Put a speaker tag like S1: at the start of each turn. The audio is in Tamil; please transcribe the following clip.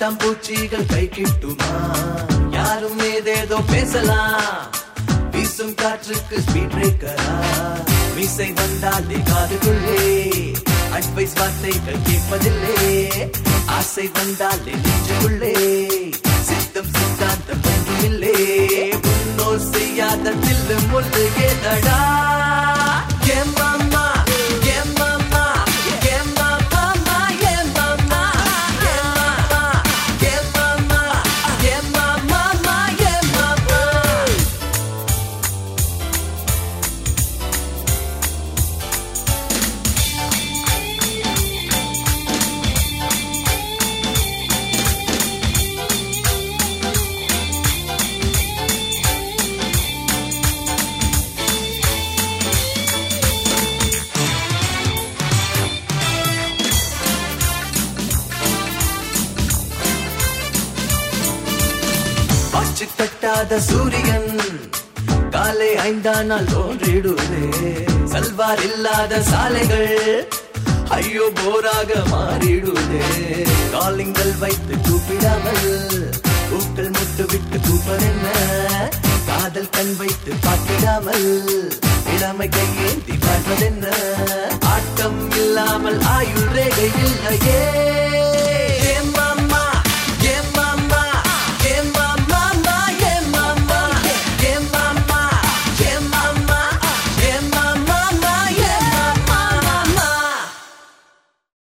S1: பட்டாம்பூச்சிகள் கை கிட்டுமா யாரும் ஏதேதோ பேசலாம் வீசும் காற்றுக்கு ஸ்பீட் பிரேக்கரா மீசை வந்தாலே காதுக்குள்ளே அட்வைஸ் வார்த்தைகள் கேட்பதில்லை ஆசை வந்தாலே நெஞ்சுக்குள்ளே சித்தம் சித்தாந்தம் ஒன்றுமில்லே முன்னோர் செய்யாத தில்லு முள்ளு ஏதடா என் மாமா என் மாமா என் மாமா என் மாமா என் மாமா என் மாமா என் மாமா என் மாமா அச்சு கட்டாத சூரியன் காலை ஐந்தானால் தோன்றிடுதே சல்வார் இல்லாத சாலைகள் ஐயோ போராக மாறிடுதே காலிங்கள் வைத்து கூப்பிடாமல் பூக்கள் முட்டு விட்டு கூப்பதென்ன காதல் கண் வைத்து பார்த்திடாமல் இளமை கையேந்தி பார்ப்பதென்ன ஆட்டம் இல்லாமல் ஆயுள் ரேகை இல்லையே